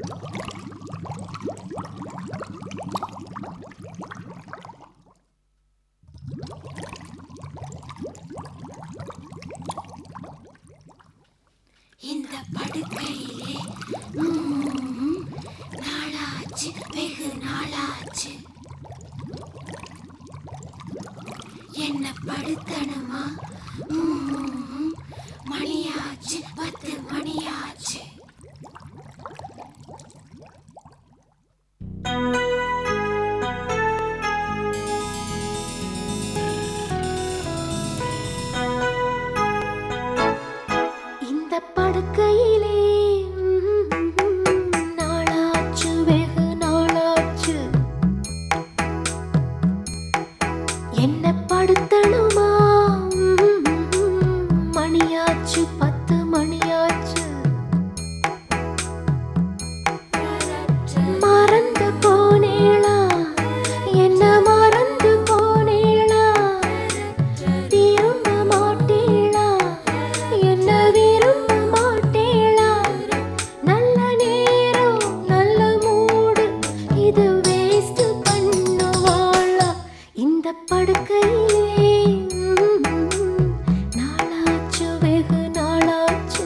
இந்த படுக்கையிலே ம்ம், நாளாச்சு வெகு நாளாச்சு என்ன படுத்தணுமா ம்ம், மணியாச்சு பத்து மணியாச்சு இந்த படுக்கையிலே ம்ம், நாளாச்சு வெகு நாளாச்சு என்ன படுத்தணுமா ம்ம், மணியாச்சு பத்து மணியாச்சு மறந்து போனேளா என்ன மறந்து போனேளா திரும்ப மாட்டேளா என்ன விரும்ப மாட்டேளா நல்ல நேரம் நல்ல மூடு இது வேஸ்ட் பண்ணுவாளா இந்த படுக்கையிலே ம்ம், நாளாச்சு வெகு நாளாச்சு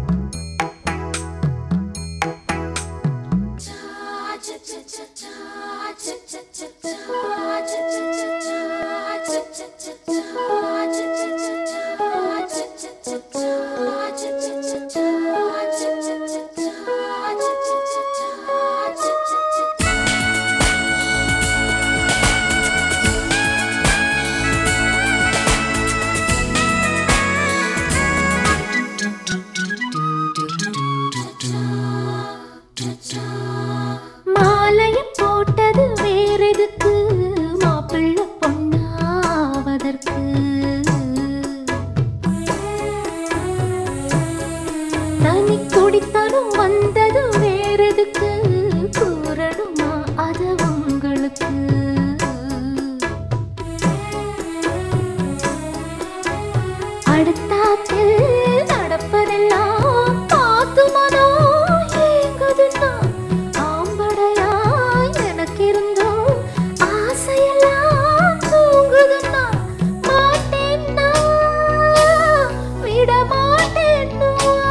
மாலைய போட்டது வேறெதுக்கு மாப்பிள்ள பொண்ணாவதற்கு தனி குடித்தனம் வந்தது வேறெதுக்கு கூறணுமா அது உங்களுக்கு அடுத்தாத்தில் நடப்பதெல்லாம் பார்த்து மனோ ஏங்குதுன்னா ஆம்படையா எனக்கு இருந்தும் ஆசையெல்லாம் தூங்குதுன்னா மாட்டேன்னா விட மாட்டேன்னா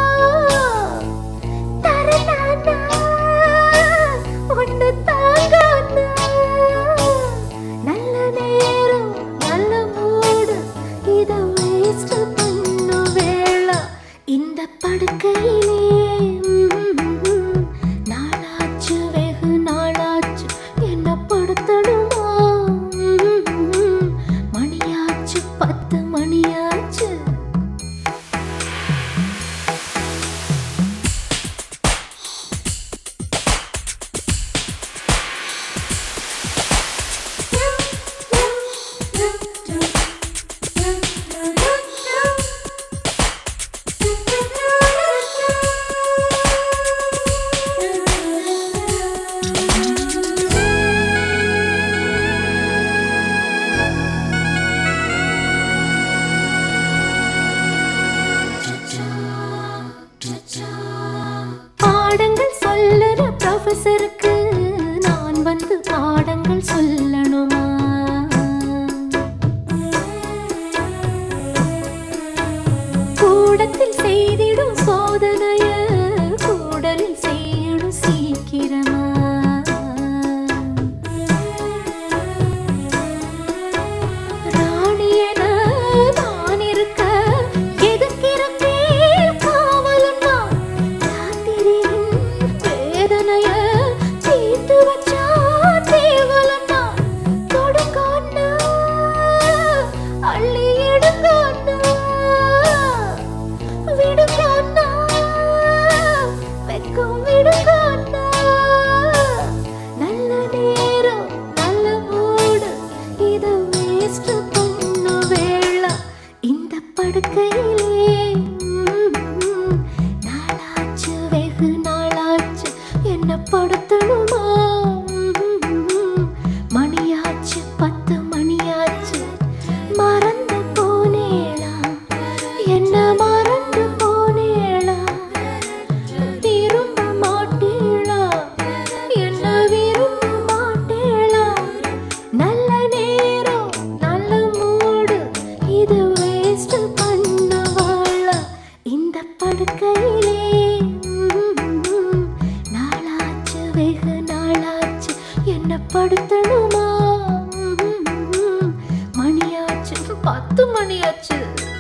தரலானா ஒன்று தாங்கானா நல்ல நேரம் நல்ல மூடு இத வேஸ்ட் பண்ணு வேளா இந்த படுக்கையிலே ம்ம், நாளாச்சு வெகு நாளாச்சு என்ன படுத்தணுமா ம்ம், மணியாச்சு பத்து மணியாச்சு பாடங்கள் சொல்லுற ப்ரொஃபஸருக்கு நான் வந்து பாடங்கள் சொல்லணுமா கூடத்தில் செய்திடும் சோதனைய கூடலில் செய்யணும் சீக்கிரமா ராணியன நான் இருக்க எதுக்கிருப்பேன் காவலுன்னா ராத்திரியின் வேதனைய தீர்த்து வச்சா தேவலன்னா வெகு நாளாச்சு என்ன படுத்தணுமா ம், மணியாச்சு பத்து மணியாச்சு